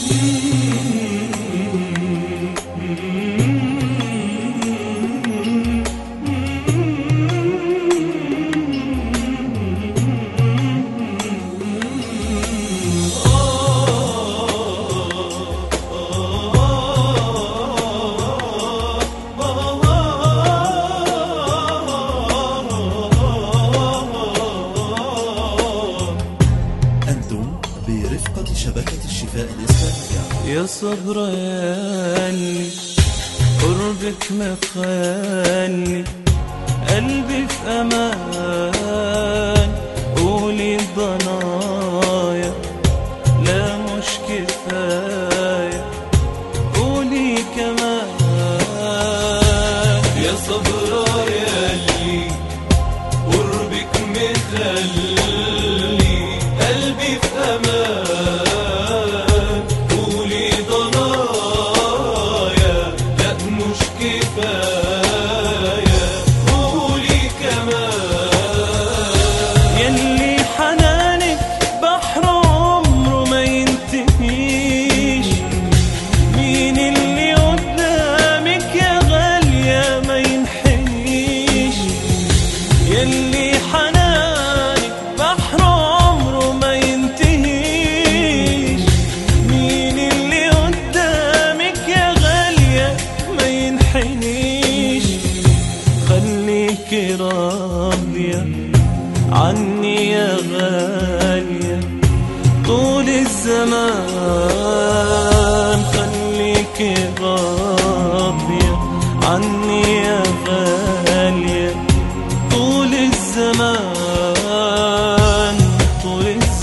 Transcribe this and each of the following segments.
أنتم برفقة شبكة الشفاء الإسلامية يا صبر يالي قربك مخاني قلبي في امان قولي ضنايا لا مش كفايه قولي كمان يا صبر يالي قربك مخلي قلبي في امان قولي ضنايا لا مش كفايه قولي كمان يلي حنانك بحر عمره ما ينتهيش مين اللي قدامك يا غالية ما ينحنيش يلي حنانك بحر عمره ما ينتهيش مين اللي قدامك يا غالية ما ينحنيش خليكي راضية عني يا غالية طول الزمان خليكي راضية عني يا غالية طول الزمان طول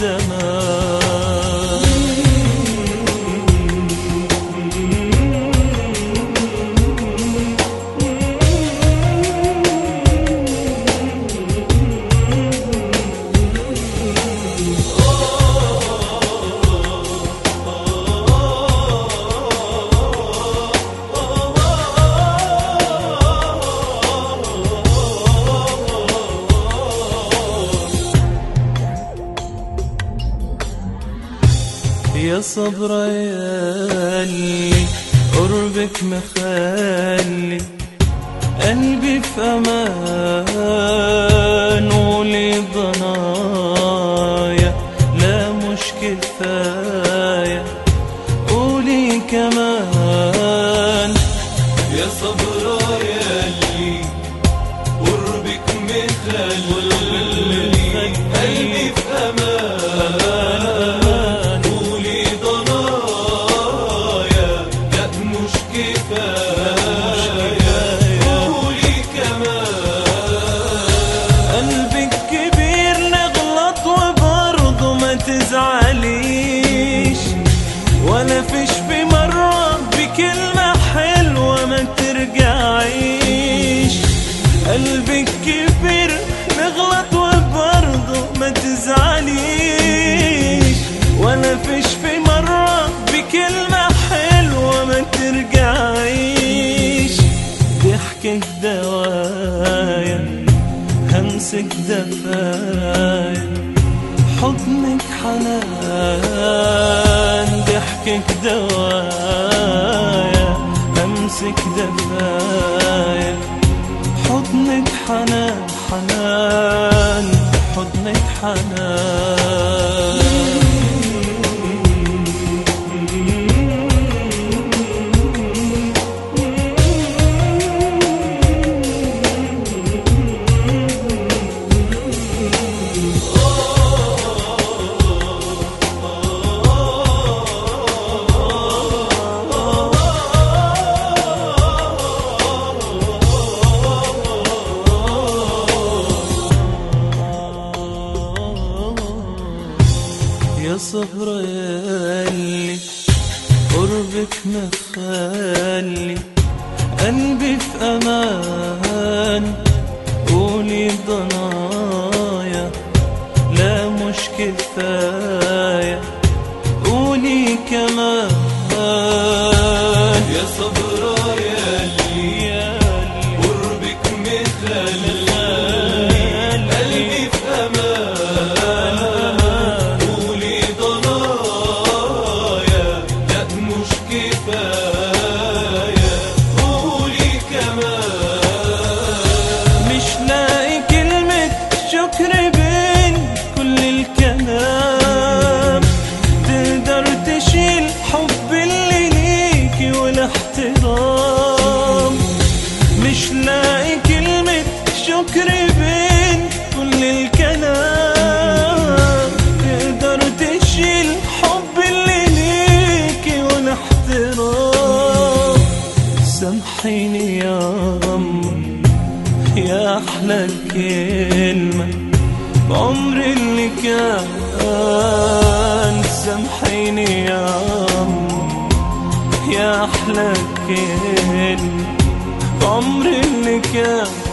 الزمان يا صبر يالي قربك مخلي قلبي في امان ولي ضنايا لا مش كفايه قولي كمان يا صبر يالي قربك مخلي قلبي في امان قولي ضنايا لا مش كفايه قولي كمان قلبك كبير نغلط وبرضه ما تزعليش ولا فيش في مرة بكلمة حلوة ما ترجعيش قلبك كبير نغلط وبرضه ما تزعليش ولا فيش في مرة بكلمة حلوة ما ترجعيش ضحكك دوايا همسك دفايا حضنك حنان ضحكك دوايا امسك دفايا حضنك حنان حنان حضنك حنان يا صبر يالي قربك مخلي قلبي في امان قولي ضنايا لا مش كفايه قولي كمان يا صبر يالي قربك مخلي قلبي في امان قولي ضنايا لا شكر بين كل الكلام تقدر تشيل حب اللي ليكي والاحترام سامحيني يا أمي يا أحلى كلمة بعمري اللي كان سامحيني يا أمي يا أحلى كلمة بعمري اللي كان